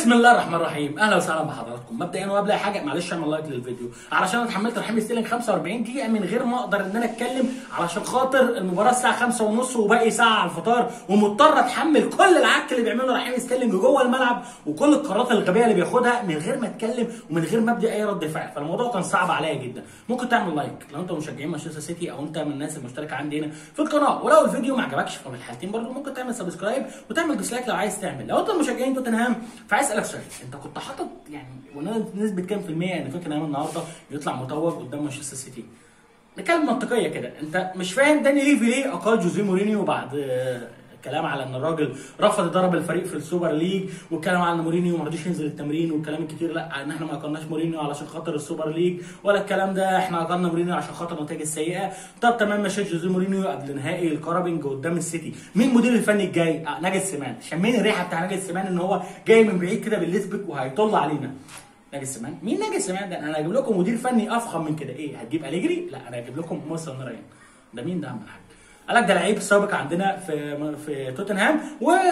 بسم الله الرحمن الرحيم اهلا وسهلا بحضراتكم مبدئيا وقبل اي حاجه معلش اعمل لايك للفيديو علشان انا اتحملت رحيم ستيلينج 45 دقيقه من غير ما اقدر ان انا اتكلم علشان خاطر المباراه الساعه 5 ونص وباقي ساعه على الفطار ومضطر اتحمل كل العك اللي بيعمله رحيم ستيلينج جوه الملعب وكل القرارات الغبيه اللي بياخدها من غير ما اتكلم ومن غير ما ابدي اي رد فعل فالموضوع كان صعب عليا جدا ممكن تعمل لايك لو انت مشجعين مانشستر سيتي او انت من الناس المشتركه عندي هنا في القناه ولو الفيديو ما عجبكش ففي الحالتين برضه ممكن تعمل سبسكرايب وتعمل ديسلايك لو عايز تعمل لو انت مشجعين توتنهام فعايز اسالك سؤال انت كنت حاطط يعني نسبه كام في الميه ان توتنهام النهارده يطلع متوج قدام مانشستر سيتي نتكلم منطقيه كده انت مش فاهم داني ليفي ليه اقال جوزيه مورينيو بعد آه، كلام على ان الراجل رفض يدرب الفريق في السوبر ليج والكلام على ان مورينيو ما رضيش ينزل التمرين والكلام الكتير لا ان احنا ما اقلناش مورينيو علشان خاطر السوبر ليج ولا الكلام ده احنا اقلنا مورينيو عشان خاطر النتائج السيئه طب تمام مشيت جوزيه مورينيو قبل نهائي الكربنج قدام السيتي مين المدير الفني الجاي آه ناجي السمان شمين الريحه بتاع ناجي السمان ان هو جاي من بعيد كده بالليسبك وهيطل علينا ناجي السمان مين ناجي السمان ده انا هجيب لكم مدير فني افخم من كده ايه هتجيب اليجري لا انا هجيب لكم موسى نورين ده مين ده يا عم الحاج قال لك ده لعيب سابق عندنا في في توتنهام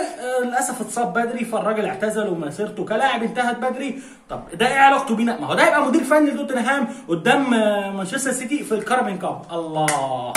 وللاسف اتصاب بدري فالراجل اعتزل ومسيرته كلاعب انتهت بدري طب ده ايه علاقته بينا؟ ما هو ده يبقى مدير فني لتوتنهام قدام آه، مانشستر سيتي في الكاربين كاب الله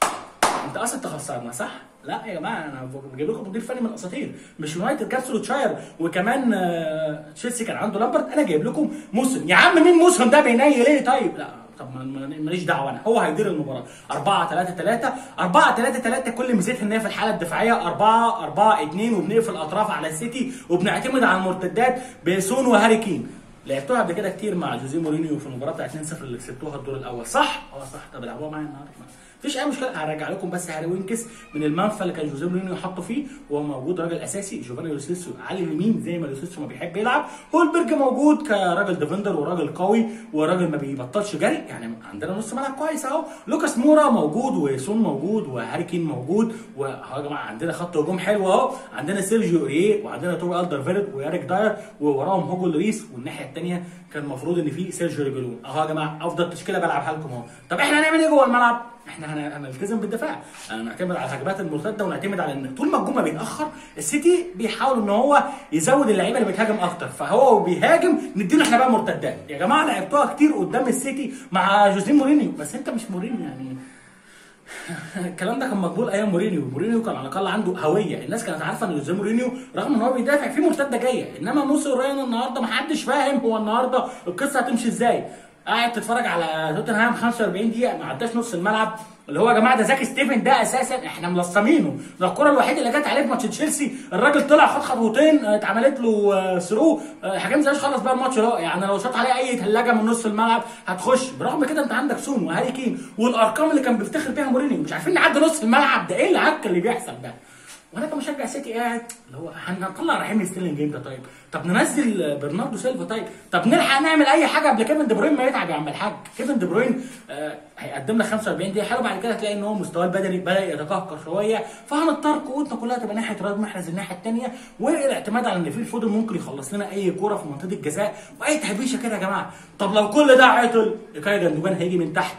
انت اصلا تخسرنا صح؟ لا يا جماعه انا بجيب لكم مدير فني من الاساطير مش يونايتد كاب سولوتشاير وكمان آه، تشيلسي كان عنده لامبرت انا جايب لكم موسم يا عم مين موسم ده بينيل ليه طيب؟ لا طب ما- ما- ماليش دعوه انا هو هيدير المباراه 4 3 3 4 3 3 كل ميزتها ان هي في الحاله الدفاعيه 4 4 2 وبنقفل اطراف على السيتي وبنعتمد على المرتدات بسون وهاري كين لعبتوها قبل كده كتير مع جوزيه مورينيو في المباراه بتاع 2-0 اللي كسبتوها الدور الاول صح؟ اه صح طب العبوها معايا النهارده مفيش اي مشكله هرجع لكم بس هاري وينكس من المنفى اللي كان جوزيه مورينيو حاطه فيه وهو موجود راجل اساسي جوفاني لوسيسو على اليمين زي ما لوسيسو ما بيحب يلعب هولبرج موجود كراجل ديفندر وراجل قوي وراجل ما بيبطلش جري يعني عندنا نص ملعب كويس اهو لوكاس مورا موجود وسون موجود وهاري كين موجود واهو يا جماعه عندنا خط هجوم حلو اهو عندنا سيرجيو اوريه وعندنا تور الدر فيرد وياريك داير ووراهم هوجو لوريس والناحيه الثانيه كان المفروض ان في سيرجيو ريجولون اهو يا جماعه افضل تشكيله بلعبها لكم اهو طب احنا هنعمل ايه جوه الملعب؟ احنا هن- هنلتزم بالدفاع هنعتمد على الهجمات المرتده ونعتمد على ان طول ما الجمله بيتاخر السيتي بيحاول ان هو يزود اللعيبه اللي بتهاجم اكتر فهو بيهاجم نديله احنا بقى مرتدات يا جماعه لعبتوها كتير قدام السيتي مع جوزيه مورينيو بس انت مش مورينيو يعني الكلام ده كان مقبول ايام مورينيو مورينيو كان على الاقل عنده هويه الناس كانت عارفه ان جوزيه مورينيو رغم ان هو بيدافع في مرتده جايه انما موسى ريان النهارده ما حدش فاهم هو النهارده القصه هتمشي ازاي قاعد تتفرج على توتنهام 45 دقيقه ما عداش نص الملعب اللي هو يا جماعه ده زاكي ستيفن ده اساسا احنا ملصمينه ده الكره الوحيده اللي جت عليه في ماتش تشيلسي الراجل طلع خد خطوتين اه، اتعملت له اه، ثرو اه، حكام زياش خلص بقى الماتش ده يعني لو شاط عليه اي ثلاجه من نص الملعب هتخش برغم كده انت عندك سون وهاري كين والارقام اللي كان بيفتخر بيها مورينيو مش عارفين نعدي نص الملعب ده ايه العك اللي بيحصل ده وانا كمشجع سيتي قاعد اللي هو هنطلع رحيم ستيرلينج امتى طيب؟ طب ننزل برناردو سيلفا طيب؟ طب نلحق نعمل اي حاجه قبل كيفن دي بروين ما يتعب يا عم الحاج، كيفن دي بروين آه هيقدم لك 45 دقيقه حلو بعد كده هتلاقي ان هو مستواه البدني بدا يتقهقر شويه فهنضطر قوتنا كلها تبقى ناحيه رياض محرز الناحيه الثانيه والاعتماد على ان في الفودن ممكن يخلص لنا اي كوره في منطقه الجزاء واي تهبيشه كده يا جماعه، طب لو كل ده عطل ايكاي جندوجان هيجي من تحت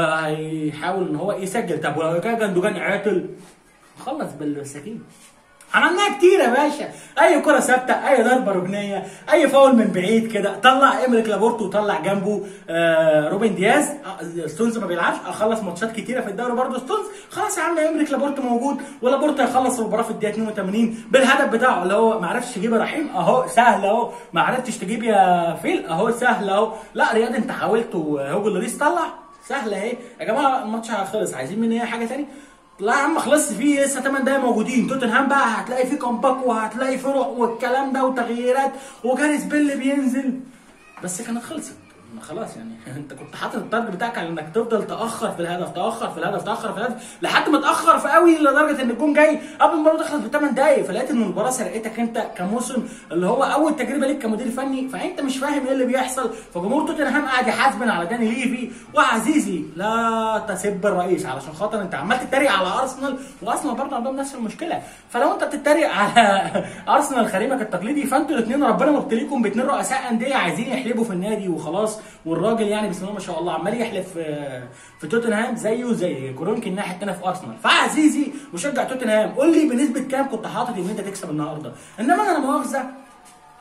وهيحاول ان هو يسجل طب ولو ايكاي جندوجان عطل خلص بالسكين عملناها كتير يا باشا اي كره ثابته اي ضربه ركنيه اي فاول من بعيد كده طلع امريك لابورتو وطلع جنبه آه روبن دياز آه ستونز ما بيلعبش اخلص ماتشات كتيره في الدوري برضه ستونز خلاص يا عم امريك لابورتو موجود ولابورتو هيخلص المباراه في الدقيقه 82 بالهدف بتاعه اللي هو ما عرفتش تجيب يا رحيم اهو سهل اهو ما عرفتش تجيب يا فيل اهو سهل اهو لا رياض انت حاولت وهوجو لوريس طلع سهله اهي يا جماعه الماتش خلص عايزين مني اي حاجه تاني لا يا عم خلصت فيه لسه 8 دقايق موجودين توتنهام بقى هتلاقي فيه كومباك وهتلاقي فرق والكلام ده وتغييرات وجاريس بيل بينزل بس كانت خلصت ما خلاص يعني انت كنت حاطط التارجت بتاعك على انك تفضل تاخر في الهدف تاخر في الهدف تاخر في الهدف لحد ما تاخر في قوي لدرجه ان الجون جاي قبل المباراه تخلص ب 8 دقايق فلقيت ان المباراه سرقتك انت كموسم اللي هو اول تجربه ليك كمدير فني فانت مش فاهم ايه اللي بيحصل فجمهور توتنهام قاعد يحاسبن على داني ليفي وعزيزي لا تسب الرئيس علشان خاطر انت عمال تتريق على ارسنال وارسنال برضه عندهم نفس المشكله فلو انت بتتريق على ارسنال خريمك التقليدي فانتوا الاثنين ربنا مبتليكم باثنين رؤساء انديه عايزين يحلبوا في النادي وخلاص والراجل يعني بسم الله ما شاء الله عمال يحلف آه، في توتنهام زيه زي كورونكي الناحيه الثانيه في ارسنال فعزيزي مشجع توتنهام قول لي بنسبه كام كنت حاطط ان انت تكسب النهارده انما انا لا مؤاخذه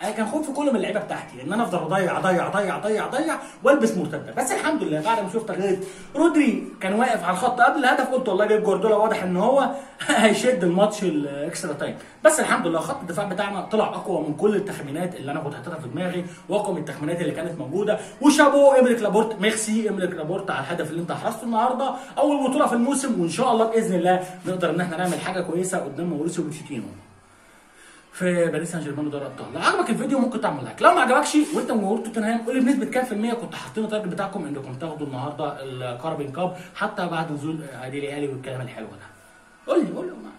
انا كان خوفي في كل من اللعيبه بتاعتي ان انا افضل اضيع اضيع اضيع اضيع اضيع والبس مرتده بس الحمد لله بعد ما شفت تغيير رودري كان واقف على الخط قبل الهدف قلت والله جايب جوارديولا واضح ان هو هيشد الماتش الاكسترا تايم بس الحمد لله خط الدفاع بتاعنا طلع اقوى من كل التخمينات اللي انا كنت حاططها في دماغي واقوى من التخمينات اللي كانت موجوده وشابو امريك لابورت ميرسي امريك لابورت على الهدف اللي انت حرزته النهارده اول بطوله في الموسم وان شاء الله باذن الله نقدر ان احنا نعمل حاجه كويسه قدام موريسيو بوتشيتينو في باريس سان جيرمان ودوري الابطال لو عجبك الفيديو ممكن تعمل لايك لو ما عجبكش وانت من جمهور توتنهام قول لي بنسبه كام في الميه كنت حاطين التارجت بتاعكم انكم تاخدوا النهارده الكاربين كاب حتى بعد نزول عادل الاهلي والكلام الحلو ده قول لي قول لي